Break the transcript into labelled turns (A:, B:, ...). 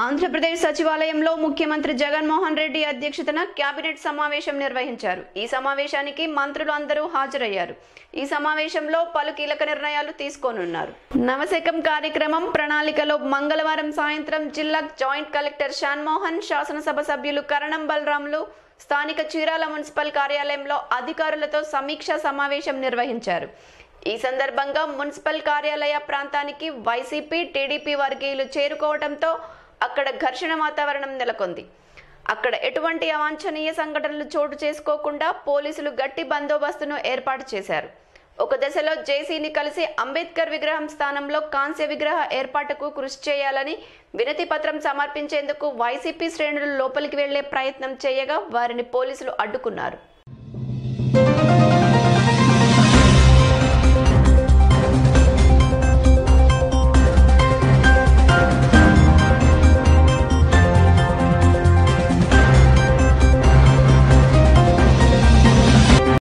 A: ఆంధ్రప్రదేశ్ సచివాలయంలో ముఖ్యమంత్రి జగన్మోహన్ రెడ్డి అధ్యక్షతన కేబినెట్ సమావేశం నిర్వహించారు ఈ సమావేశానికి మంత్రులు అందరూ హాజరయ్యారు ఈ సమావేశంలో పలు కీలక నిర్ణయాలు తీసుకోనున్నారు నవశకం కార్యక్రమం ప్రణాళికలో మంగళవారం సాయంత్రం జిల్లా జాయింట్ కలెక్టర్ షాన్మోహన్ శాసనసభ సభ్యులు కరణం బలరాములు స్థానిక చీరాల మున్సిపల్ కార్యాలయంలో అధికారులతో సమీక్షా సమావేశం నిర్వహించారు ఈ సందర్భంగా మున్సిపల్ కార్యాలయ ప్రాంతానికి వైసీపీ టీడీపీ వర్గీయులు చేరుకోవడంతో అక్కడ ఘర్షణ వాతావరణం నెలకొంది అక్కడ ఎటువంటి అవాంఛనీయ సంఘటనలు చోటు చేసుకోకుండా పోలీసులు గట్టి బందోబస్తును ఏర్పాటు చేశారు ఒక దశలో జేసీని కలిసి అంబేద్కర్ విగ్రహం స్థానంలో కాంస్య విగ్రహ ఏర్పాటుకు కృషి చేయాలని వినతి పత్రం సమర్పించేందుకు వైసీపీ శ్రేణులు లోపలికి వెళ్లే ప్రయత్నం చేయగా వారిని పోలీసులు అడ్డుకున్నారు